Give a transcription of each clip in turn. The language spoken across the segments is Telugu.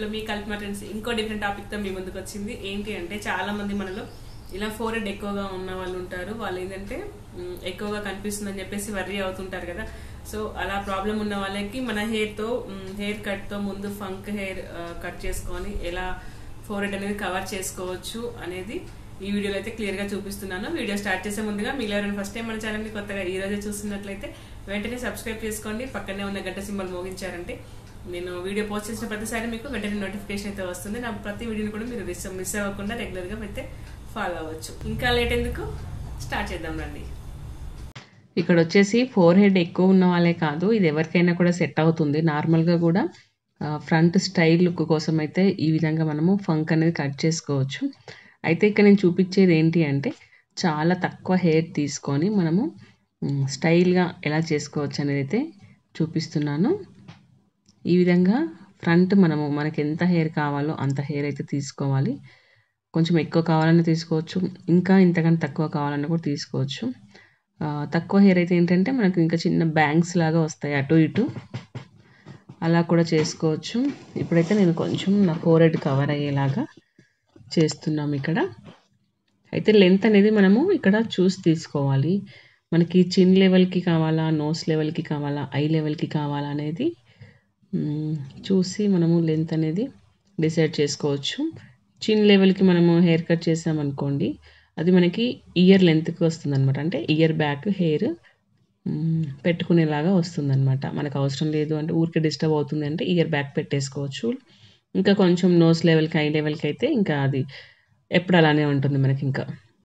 వీడియోలో మీ కల్పన ట్రెండ్స్ ఇంకో డిఫరెంట్ టాపిక్ తో మీ ముందుకు వచ్చింది ఏంటి అంటే చాలా మంది మనలో ఇలా ఫోర్ హెడ్ ఎక్కువగా ఉన్న వాళ్ళు ఉంటారు వాళ్ళు ఏంటంటే మ్, ఎక్కువగా కనిపిస్తుందని చెప్పేసి వర్రీ అవుతుంటారు కదా సో అలా ప్రాబ్లం ఉన్న వాళ్ళకి మన హెయిర్ తో హెయిర్ కట్ తో ముందు ఫంక్ హెయిర్ కట్ చేసుకొని ఎలా ఫోర్ హెడ్ అనేది కవర్ చేసుకోవచ్చు అనేది ఈ వీడియోలో అయితే క్లియర్ గా చూపిస్తున్నాను వీడియో స్టార్ట్ చేసే ముందుగా మీరు ఎవరైనా ఫస్ట్ టైం మన ఛానల్ ని కొత్తగా ఈ రోజే చూస్తున్నట్లయితే వెంటనే సబ్స్క్రైబ్ చేసుకోండి పక్కనే ఉన్న గంట సింబల్ మోగించారంటే నేను వీడియో పోస్ట్ చేసిన ప్రతిసారి మీకు వెంటనే నోటిఫికేషన్ అయితే వస్తుంది నా ప్రతి వీడియోని కూడా మీరు మిస్ మిస్ అవ్వకుండా రెగ్యులర్ గా అయితే ఫాలో అవ్వచ్చు ఇంకా లేట్ ఎందుకు స్టార్ట్ చేద్దాం రండి ఇక్కడ వచ్చేసి ఫోర్ హెడ్ ఎక్కువ ఉన్న వాళ్ళే కాదు ఇది ఎవరికైనా కూడా సెట్ అవుతుంది నార్మల్గా కూడా ఫ్రంట్ స్టైల్ లుక్ కోసం అయితే ఈ విధంగా మనము ఫంక్ అనేది కట్ చేసుకోవచ్చు అయితే ఇక్కడ నేను చూపించేది ఏంటి అంటే చాలా తక్కువ హెయిర్ తీసుకొని మనము మ్, స్టైల్గా ఎలా చేసుకోవచ్చు అనేది అయితే చూపిస్తున్నాను ఈ విధంగా ఫ్రంట్ మనము మనకి ఎంత హెయిర్ కావాలో అంత హెయిర్ అయితే తీసుకోవాలి కొంచెం ఎక్కువ కావాలన్నా తీసుకోవచ్చు ఇంకా ఇంతకంటే తక్కువ కావాలన్నా కూడా తీసుకోవచ్చు ఆ, తక్కువ హెయిర్ అయితే ఏంటంటే మనకు ఇంకా చిన్న బ్యాంగ్స్ లాగా వస్తాయి అటు ఇటు అలా కూడా చేసుకోవచ్చు ఇప్పుడైతే నేను కొంచెం నా ఫోర్ హెడ్ కవర్ అయ్యేలాగా చేస్తున్నాం ఇక్కడ అయితే లెంత్ అనేది మనము ఇక్కడ చూసి తీసుకోవాలి మనకి చిన్ లెవెల్కి కావాలా నోస్ లెవెల్కి కావాలా ఐ లెవెల్కి కావాలా అనేది మ్, చూసి మనము లెంత్ అనేది డిసైడ్ చేసుకోవచ్చు చిన్ లెవెల్కి మనము హెయిర్ కట్ చేసామనుకోండి అది మనకి ఇయర్ లెంత్కి వస్తుంది అనమాట అంటే ఇయర్ బ్యాక్ హెయిర్ పెట్టుకునేలాగా వస్తుందన్నమాట మనకు అవసరం లేదు అంటే ఊరికే డిస్టర్బ్ అవుతుంది అంటే ఇయర్ బ్యాక్ పెట్టేసుకోవచ్చు ఇంకా కొంచెం నోస్ లెవెల్కి ఐ లెవెల్కి అయితే ఇంకా అది ఎప్పుడు అలానే ఉంటుంది మనకి ఇంకా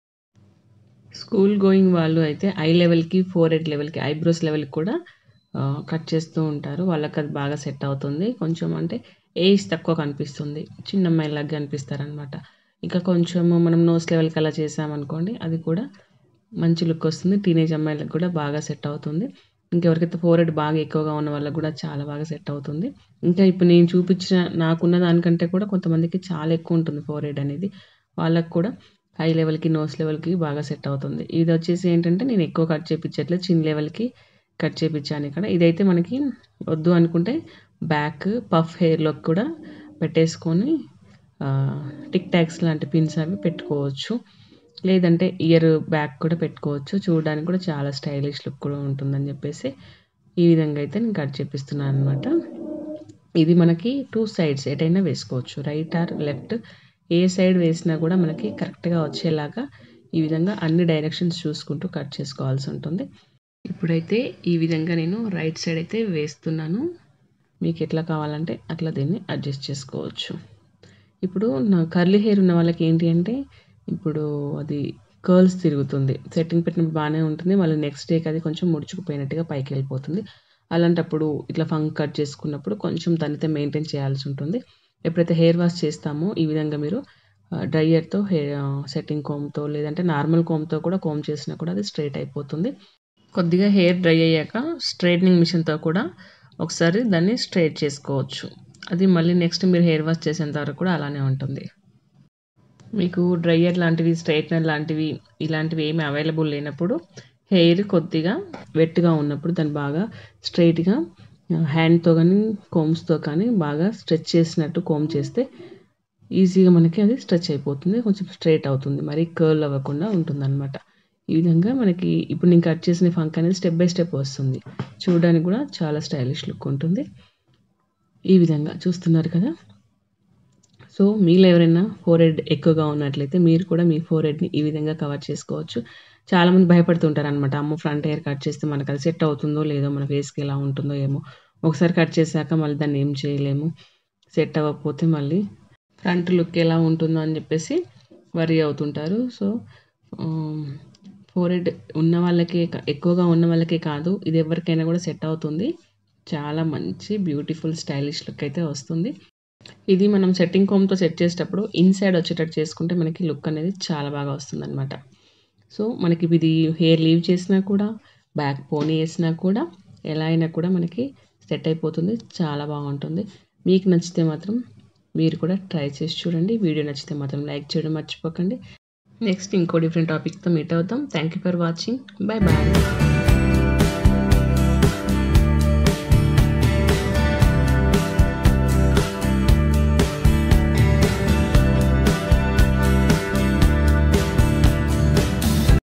స్కూల్ గోయింగ్ వాళ్ళు అయితే ఐ లెవెల్కి ఫోర్ హెడ్ లెవెల్కి ఐబ్రోస్ లెవెల్కి కూడా కట్ చేస్తూ ఉంటారు వాళ్ళకి అది బాగా సెట్ అవుతుంది కొంచెం అంటే ఏజ్ తక్కువ కనిపిస్తుంది చిన్న అమ్మాయిలాగా కనిపిస్తారనమాట ఇంకా కొంచెం మనం నోస్ లెవెల్కి అలా చేసామనుకోండి అది కూడా మంచి లుక్ వస్తుంది టీనేజ్ అమ్మాయిలకు కూడా బాగా సెట్ అవుతుంది ఇంకెవరికైతే ఫోర్ హెడ్ బాగా ఎక్కువగా ఉన్న వాళ్ళకి కూడా చాలా బాగా సెట్ అవుతుంది ఇంకా ఇప్పుడు నేను చూపించిన నాకున్న దానికంటే కూడా కొంతమందికి చాలా ఎక్కువ ఉంటుంది ఫోర్ హెడ్ అనేది వాళ్ళకి కూడా హై లెవెల్కి నోస్ లెవెల్కి బాగా సెట్ అవుతుంది ఇది వచ్చేసి ఏంటంటే నేను ఎక్కువ కట్ చేయించట్లేదు చిన్న లెవెల్కి కట్ చేయించాను ఇక్కడ ఇదైతే మనకి వద్దు అనుకుంటే బ్యాక్ పఫ్ హెయిర్లోకి కూడా పెట్టేసుకొని టిక్ టాక్స్ లాంటి పిన్స్ అవి పెట్టుకోవచ్చు లేదంటే ఇయర్ బ్యాక్ కూడా పెట్టుకోవచ్చు చూడడానికి కూడా చాలా స్టైలిష్ లుక్ కూడా ఉంటుందని చెప్పేసి ఈ విధంగా అయితే నేను కట్ చేపిస్తున్నాను అనమాట ఇది మనకి టూ సైడ్స్ ఎటైనా వేసుకోవచ్చు రైట్ ఆర్ లెఫ్ట్ ఏ సైడ్ వేసినా కూడా మనకి కరెక్ట్గా వచ్చేలాగా ఈ విధంగా అన్ని డైరెక్షన్స్ చూసుకుంటూ కట్ చేసుకోవాల్సి ఉంటుంది ఇప్పుడైతే ఈ విధంగా నేను రైట్ సైడ్ అయితే వేస్తున్నాను మీకు ఎట్లా కావాలంటే అట్లా దీన్ని అడ్జస్ట్ చేసుకోవచ్చు ఇప్పుడు నా కర్లీ హెయిర్ ఉన్న వాళ్ళకి ఏంటి అంటే ఇప్పుడు అది కర్ల్స్ తిరుగుతుంది సెట్టింగ్ పెట్టినప్పుడు బాగానే ఉంటుంది మళ్ళీ నెక్స్ట్ డేకి అది కొంచెం ముడుచుకుపోయినట్టుగా పైకి వెళ్ళిపోతుంది అలాంటప్పుడు ఇట్లా ఫంక్ కట్ చేసుకున్నప్పుడు కొంచెం దానితో మెయింటైన్ చేయాల్సి ఉంటుంది ఎప్పుడైతే హెయిర్ వాష్ చేస్తామో ఈ విధంగా మీరు డ్రైయర్తో హెయిర్ సెట్టింగ్ కోమ్తో లేదంటే నార్మల్ కోమ్తో కూడా కోమ్ చేసినా కూడా అది స్ట్రైట్ అయిపోతుంది కొద్దిగా హెయిర్ డ్రై అయ్యాక స్ట్రైట్నింగ్ మిషన్తో కూడా ఒకసారి దాన్ని స్ట్రైట్ చేసుకోవచ్చు అది మళ్ళీ నెక్స్ట్ మీరు హెయిర్ వాష్ చేసేంత వరకు కూడా అలానే ఉంటుంది మీకు డ్రైయర్ లాంటివి స్ట్రైట్నర్ లాంటివి ఇలాంటివి ఏమి అవైలబుల్ లేనప్పుడు హెయిర్ కొద్దిగా వెట్గా ఉన్నప్పుడు దాన్ని బాగా స్ట్రైట్గా హ్యాండ్తో కానీ కోమ్స్తో కానీ బాగా స్ట్రెచ్ చేసినట్టు కోమ్ చేస్తే ఈజీగా మనకి అది స్ట్రెచ్ అయిపోతుంది కొంచెం స్ట్రైట్ అవుతుంది మరి కర్ల్ అవ్వకుండా ఉంటుందన్నమాట ఈ విధంగా మనకి ఇప్పుడు నేను కట్ చేసిన ఫంక్ అనేది స్టెప్ బై స్టెప్ వస్తుంది చూడడానికి కూడా చాలా స్టైలిష్ లుక్ ఉంటుంది ఈ విధంగా చూస్తున్నారు కదా సో మీలో ఎవరైనా ఫోర్ హెడ్ ఎక్కువగా ఉన్నట్లయితే మీరు కూడా మీ ఫోర్ హెడ్ని ఈ విధంగా కవర్ చేసుకోవచ్చు చాలామంది భయపడుతుంటారు అనమాట అమ్మ ఫ్రంట్ హెయిర్ కట్ చేస్తే మనకు అది సెట్ అవుతుందో లేదో మన ఫేస్కి ఎలా ఉంటుందో ఏమో ఒకసారి కట్ చేశాక మళ్ళీ దాన్ని ఏం చేయలేము సెట్ అవ్వకపోతే మళ్ళీ ఫ్రంట్ లుక్ ఎలా ఉంటుందో అని చెప్పేసి వరీ అవుతుంటారు సో ఫోర్ హెడ్ ఉన్న వాళ్ళకే కా- ఎక్కువగా ఉన్న వాళ్ళకే కాదు ఇది ఎవరికైనా కూడా సెట్ అవుతుంది చాలా మంచి బ్యూటిఫుల్ స్టైలిష్ లుక్ అయితే వస్తుంది ఇది మనం సెట్టింగ్ కోమ్తో సెట్ చేసేటప్పుడు ఇన్సైడ్ వచ్చేటట్టు చేసుకుంటే మనకి లుక్ అనేది చాలా బాగా వస్తుంది అనమాట సో మనకి ఇది హెయిర్ లీవ్ చేసినా కూడా బ్యాక్ పోనీ వేసినా కూడా ఎలా అయినా కూడా మనకి సెట్ అయిపోతుంది చాలా బాగుంటుంది మీకు నచ్చితే మాత్రం మీరు కూడా ట్రై చేసి చూడండి వీడియో నచ్చితే మాత్రం లైక్ చేయడం మర్చిపోకండి నెక్స్ట్ ఇంకో డిఫరెంట్ టాపిక్తో మీట్ అవుతాం thank you for watching bye bye